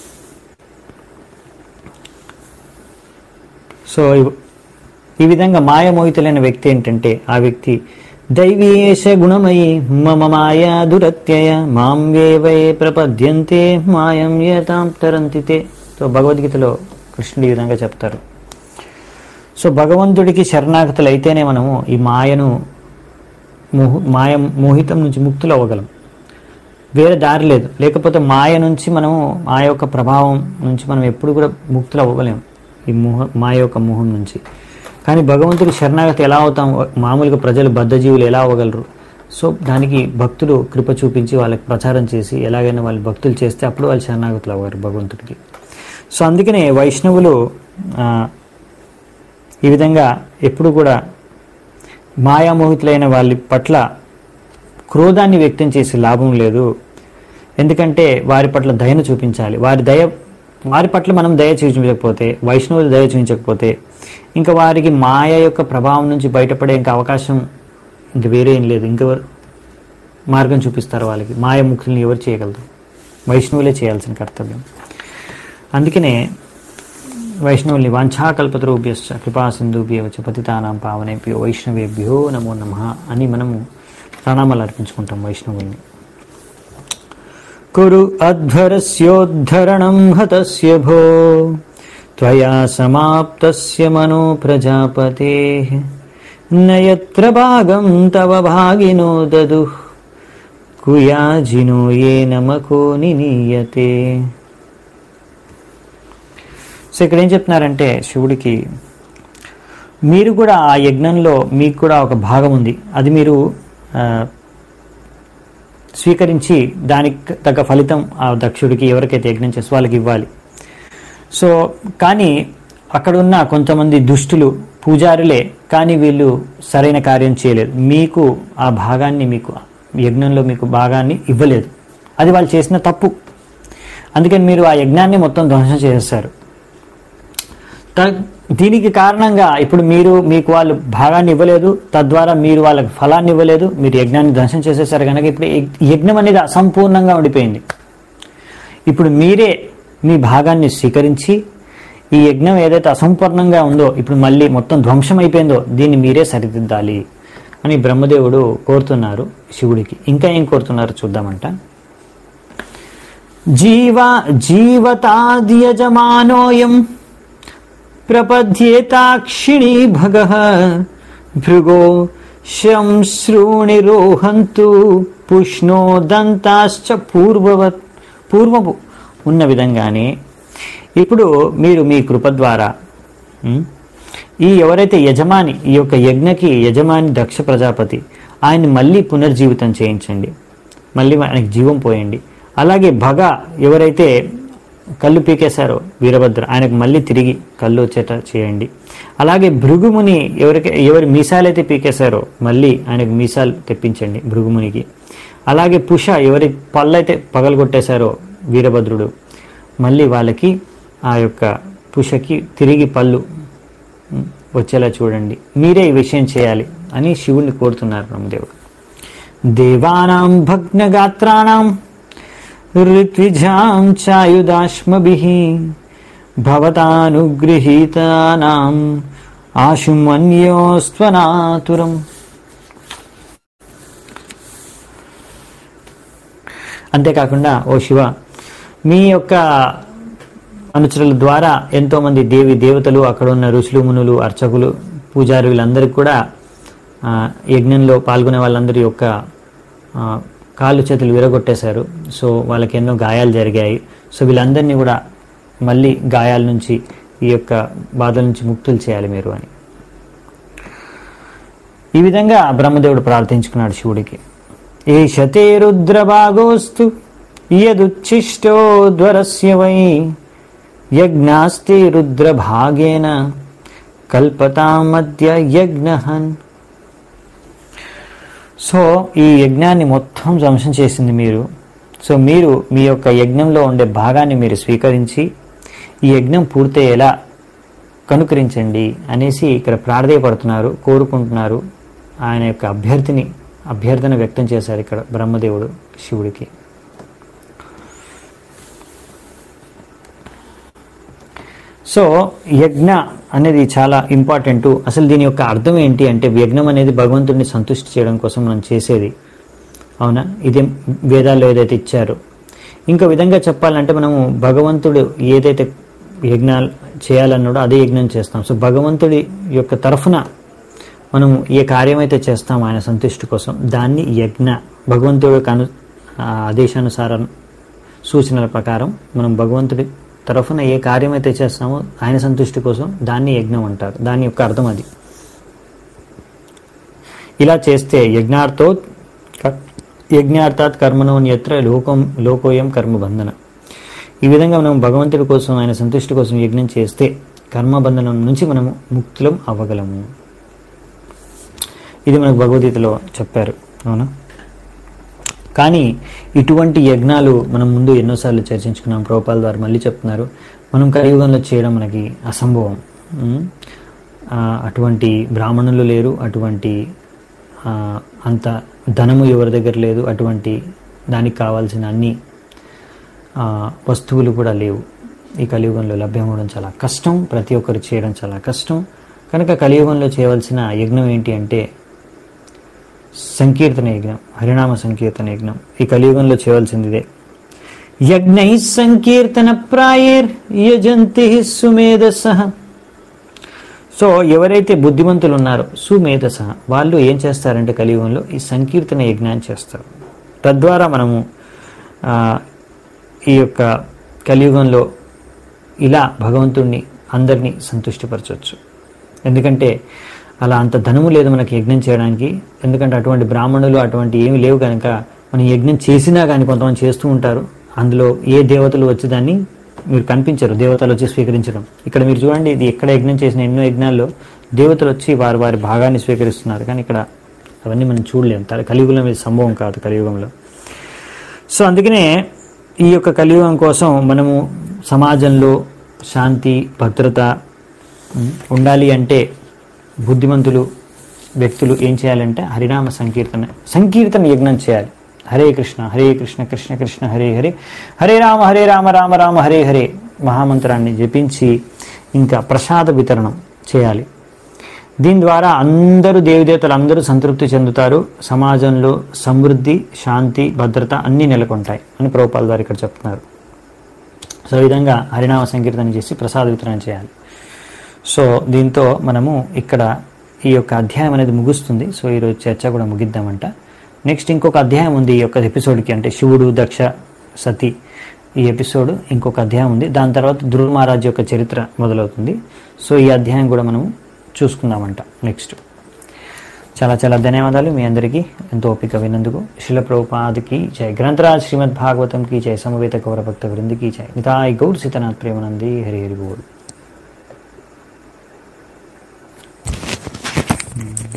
సో ఇవ్- ఈ విధంగా మాయమోహితులైన వ్యక్తి ఏంటంటే ఆ వ్యక్తి దైవీయేష గుణమయి మమ మాయా దురత్యయ మాం వేవే ప్రపద్యంతే మాయం యతాం తరంతితే సో భగవద్గీతలో కృష్ణుడు ఈ విధంగా చెప్తారు సో భగవంతుడికి శరణాగతులు అయితేనే మనము ఈ మాయను మోహ మాయ మోహితం నుంచి ముక్తులు అవ్వగలం వేరే దారి లేదు లేకపోతే మాయ నుంచి మనము మాయ యొక్క ప్రభావం నుంచి మనం ఎప్పుడు కూడా ముక్తులు అవ్వలేం ఈ మోహ మాయ యొక్క మోహం నుంచి కానీ భగవంతుడి శరణాగతి ఎలా అవుతాం మామూలుగా ప్రజలు బద్ధజీవులు ఎలా అవ్వగలరు సో దానికి భక్తులు కృప చూపించి వాళ్ళకి ప్రచారం చేసి ఎలాగైనా వాళ్ళు భక్తులు చేస్తే అప్పుడు వాళ్ళు శరణాగతులు అవ్వరు భగవంతుడికి సో అందుకనే వైష్ణవులు ఆ, ఈ విధంగా ఎప్పుడు కూడా మాయామోహితులైన వాళ్ళ పట్ల క్రోధాన్ని వ్యక్తం చేసే లాభం లేదు ఎందుకంటే వారి పట్ల దయను చూపించాలి వారి దయ వారి పట్ల మనం దయ చూపించకపోతే వైష్ణవులు దయ చూపించకపోతే ఇంకా వారికి మాయ యొక్క ప్రభావం నుంచి బయటపడే ఇంకా అవకాశం ఇంక వేరే ఏం లేదు ఇంక మార్గం చూపిస్తారు వాళ్ళకి మాయ ముక్తుల్ని ఎవరు చేయగలరు వైష్ణవులే చేయాల్సిన కర్తవ్యం అందుకనే వైష్ణవుల్ని వాంఛాకల్పతరుభ్యశ్చ కృపా సింధుభ్య వచ్చ పతితానాం పావనేభ్యో వైష్ణవేభ్యో నమో నమ అని మనము ప్రణామాలు అర్పించుకుంటాం వైష్ణవుల్ని కురు అధ్వరస్యోద్ధరణం హతస్య భో త్వయా సమాప్తస్య మనో ప్రజాపతే నయత్ర భాగం తవ భాగినో దదు కుయాజినో ఏ నమకో నినీయతే సో ఇక్కడ ఏం చెప్తున్నారంటే శివుడికి మీరు కూడా ఆ యజ్ఞంలో మీకు కూడా ఒక భాగం ఉంది అది మీరు ఆ, స్వీకరించి దానికి తగ్గ ఫలితం ఆ దక్షుడికి ఎవరికైతే యజ్ఞం చేసి వాళ్ళకి ఇవ్వాలి సో కానీ అక్కడ ఉన్న కొంతమంది దుష్టులు పూజారులే కానీ వీళ్ళు సరైన కార్యం చేయలేదు మీకు ఆ భాగాన్ని మీకు యజ్ఞంలో మీకు భాగాన్ని ఇవ్వలేదు అది వాళ్ళు చేసిన తప్పు అందుకని మీరు ఆ యజ్ఞాన్ని మొత్తం ధ్వంసం చేసేస్తారు త- దీనికి కారణంగా ఇప్పుడు మీరు మీకు వాళ్ళు భాగాన్ని ఇవ్వలేదు తద్వారా మీరు వాళ్ళకి ఫలాన్ని ఇవ్వలేదు మీరు యజ్ఞాన్ని ధ్వంసం చేసేసారు కనుక ఇప్పుడు యజ్- యజ్ఞం అనేది అసంపూర్ణంగా ఉండిపోయింది ఇప్పుడు మీరే మీ భాగాన్ని స్వీకరించి ఈ యజ్ఞం ఏదైతే అసంపూర్ణంగా ఉందో ఇప్పుడు మళ్ళీ మొత్తం ధ్వంసం అయిపోయిందో దీన్ని మీరే సరిదిద్దాలి అని బ్రహ్మదేవుడు కోరుతున్నారు శివుడికి ఇంకా ఏం కోరుతున్నారు చూద్దామంట జీవ జీవతాద్యజమానోయం ప్రపద్యేతాక్షిణీ భగ భృగో శంశ్రూణిరోహంతు పుష్ణో దంతాశ్చ పూర్వవత్ పూర్వపు ఉన్న విధంగానే ఇప్పుడు మీరు మీ కృప ద్వారా ఉం, ఈ ఎవరైతే యజమాని ఈ యొక్క యజ్ఞకి యజమాని దక్ష ప్రజాపతి ఆయన్ని మళ్ళీ పునర్జీవితం చేయించండి మళ్ళీ ఆయనకి జీవం పోయండి అలాగే భగ ఎవరైతే కళ్ళు పీకేశారో వీరభద్ర ఆయనకు మళ్ళీ తిరిగి కళ్ళు వచ్చేట చేయండి అలాగే భృగుముని ఎవరికి ఎవరి మీసాలైతే పీకేశారో మళ్ళీ ఆయనకు మీసాలు తెప్పించండి భృగుమునికి అలాగే పుష ఎవరి పళ్ళైతే పగలగొట్టేశారో వీరభద్రుడు మళ్ళీ వాళ్ళకి ఆ యొక్క పుషకి తిరిగి పళ్ళు ఉం, వచ్చేలా చూడండి మీరే ఈ విషయం చేయాలి అని శివుణ్ణి కోరుతున్నారు బ్రహ్మదేవుడు దేవానాం భగ్నగాత్రాణం ఋత్విజాం చాయుధాశ్మభిః భవతానుగృహీతానాం ఆశుమన్యోస్త్వనాతురం అంతేకాకుండా ఓ శివ మీ యొక్క అనుచరుల ద్వారా ఎంతోమంది దేవి దేవతలు అక్కడ ఉన్న ఋషులు మునులు అర్చకులు పూజారి వీళ్ళందరికీ కూడా ఆ, యజ్ఞంలో పాల్గొనే వాళ్ళందరి యొక్క ఆ, కాళ్ళు చేతులు విరగొట్టేశారు సో వాళ్ళకి ఎన్నో గాయాలు జరిగాయి సో వీళ్ళందరినీ కూడా మళ్ళీ గాయాల నుంచి ఈ యొక్క బాధల నుంచి ముక్తులు చేయాలి మీరు అని ఈ విధంగా బ్రహ్మదేవుడు ప్రార్థించుకున్నాడు శివుడికి ఏ శతే రుద్రభాగోస్తు యదుచ్ఛిష్టో ధ్వరస్య వై యజ్ఞాస్తి రుద్రభాగేన కల్పతామద్య యజ్ఞహన్ సో ఈ యజ్ఞాన్ని మొత్తం ధ్వంసం చేసింది మీరు సో మీరు మీ యొక్క యజ్ఞంలో ఉండే భాగాన్ని మీరు స్వీకరించి ఈ యజ్ఞం పూర్తయ్యేలా కనుకరించండి అనేసి ఇక్కడ ప్రార్థయపడుతున్నారు కోరుకుంటున్నారు ఆయన యొక్క అభ్యర్థిని అభ్యర్థన వ్యక్తం చేశారు ఇక్కడ బ్రహ్మదేవుడు శివుడికి సో యజ్ఞ అనేది చాలా ఇంపార్టెంట్ అసలు దీని యొక్క అర్థం ఏంటి అంటే యజ్ఞం అనేది భగవంతుడిని సంతుష్టి చేయడం కోసం మనం చేసేది అవునా ఇదే వేదాల్లో ఏదైతే ఇచ్చారో ఇంకో విధంగా చెప్పాలంటే మనము భగవంతుడు ఏదైతే యజ్ఞాలు చేయాలన్నాడో అదే యజ్ఞం చేస్తాం సో భగవంతుడి యొక్క తరఫున మనం ఏ కార్యమైతే చేస్తాం ఆయన సంతుష్టి కోసం దాన్ని యజ్ఞ భగవంతుడి యొక్క అను ఆ ఆదేశానుసారం సూచనల ప్రకారం మనం భగవంతుడి తరఫున ఏ కార్యమైతే చేస్తామో ఆయన సంతుష్టి కోసం దాన్ని యజ్ఞం అంటారు దాని యొక్క అర్థం అది ఇలా చేస్తే యజ్ఞార్థో క- యజ్ఞార్థాత్ కర్మణోన్యత్ర లోకం లోకోయం కర్మబంధన ఈ విధంగా మనం భగవంతుడి కోసం ఆయన సంతుష్టి కోసం యజ్ఞం చేస్తే కర్మబంధనం నుంచి మనము ముక్తులం అవ్వగలము ఇది మనకు భగవద్గీతలో చెప్పారు అవునా కానీ ఇటువంటి యజ్ఞాలు మనం ముందు ఎన్నోసార్లు చర్చించుకున్నాం ప్రభుపాల ద్వారా మళ్ళీ చెప్తున్నారు మనం కలియుగంలో చేయడం మనకి అసంభవం ఉమ్. ఆ, అటువంటి బ్రాహ్మణులు లేరు అటువంటి ఆ, అంత ధనము ఎవరి దగ్గర లేదు అటువంటి దానికి కావాల్సిన అన్ని ఆ, వస్తువులు కూడా లేవు ఈ కలియుగంలో లభ్యం అవ్వడం చాలా కష్టం ప్రతి ఒక్కరు చేయడం చాలా కష్టం కనుక కలియుగంలో చేయవలసిన యజ్ఞం ఏంటి అంటే సంకీర్తన యజ్ఞం హరినామ సంకీర్తన యజ్ఞం ఈ కలియుగంలో చేయవలసింది ఇదే యజ్ఞై సంకీర్తన ప్రాయేర్ యజంతి సుమేధస సో ఎవరైతే బుద్ధిమంతులు ఉన్నారో సుమేధస వాళ్ళు ఏం చేస్తారంటే కలియుగంలో ఈ సంకీర్తన యజ్ఞాన్ని చేస్తారు తద్వారా మనము ఆ, ఈ యొక్క కలియుగంలో ఇలా భగవంతుణ్ణి అందరినీ సంతుష్టిపరచవచ్చు ఎందుకంటే అలా అంత ధనము లేదు మనకి యజ్ఞం చేయడానికి ఎందుకంటే అటువంటి బ్రాహ్మణులు అటువంటి ఏమి లేవు కనుక మనం యజ్ఞం చేసినా కానీ కొంతమంది చేస్తూ ఉంటారు అందులో ఏ దేవతలు వచ్చి దాన్ని మీరు కనిపించరు దేవతలు వచ్చి స్వీకరించడం ఇక్కడ మీరు చూడండి ఇది ఎక్కడ యజ్ఞం చేసిన ఎన్నో యజ్ఞాల్లో దేవతలు వచ్చి వారి వారి భాగాన్ని స్వీకరిస్తున్నారు కానీ ఇక్కడ అవన్నీ మనం చూడలేం తల- కలియుగంలో ఇది సంభవం కాదు కలియుగంలో సో అందుకనే ఈ యొక్క కలియుగం కోసం మనము సమాజంలో శాంతి భద్రత ఉమ్, ఉండాలి అంటే బుద్ధిమంతులు వ్యక్తులు ఏం చేయాలంటే హరినామ సంకీర్తన సంకీర్తన యజ్ఞం చేయాలి హరే కృష్ణ హరే కృష్ణ కృష్ణ కృష్ణ హరే హరే హరే రామ హరే రామ రామ రామ హరే హరే మహామంత్రాన్ని జపించి ఇంకా ప్రసాద వితరణం చేయాలి దీని ద్వారా అందరూ దేవదేవతలు అందరూ సంతృప్తి చెందుతారు సమాజంలో సమృద్ధి శాంతి భద్రత అన్నీ నెలకొంటాయి అని ప్రభుపాల్ గారు ఇక్కడ చెప్తున్నారు సో ఈ విధంగా హరినామ సంకీర్తన చేసి ప్రసాద వితరణ చేయాలి సో దీంతో మనము ఇక్కడ ఈ యొక్క అధ్యాయం అనేది ముగుస్తుంది సో ఈరోజు చర్చ కూడా ముగిద్దామంట నెక్స్ట్ ఇంకొక అధ్యాయం ఉంది ఈ యొక్క ఎపిసోడ్కి అంటే శివుడు దక్ష సతి ఈ ఎపిసోడ్ ఇంకొక అధ్యాయం ఉంది దాని తర్వాత ధ్రువ మహారాజ్ యొక్క చరిత్ర మొదలవుతుంది సో ఈ అధ్యాయం కూడా మనం చూసుకుందామంట నెక్స్ట్ చాలా చాలా ధన్యవాదాలు మీ అందరికీ ఎంతో ఓపిక విన్నందుకు శిల ప్రభుపాదికి జై గ్రంథరాజ్ శ్రీమద్ భాగవతం కీ జై సమవేత గౌర భక్త వృందికి జై నితాయ్ గౌర్ సీతనాథ్ ప్రేమనంది హరి హరి బోల్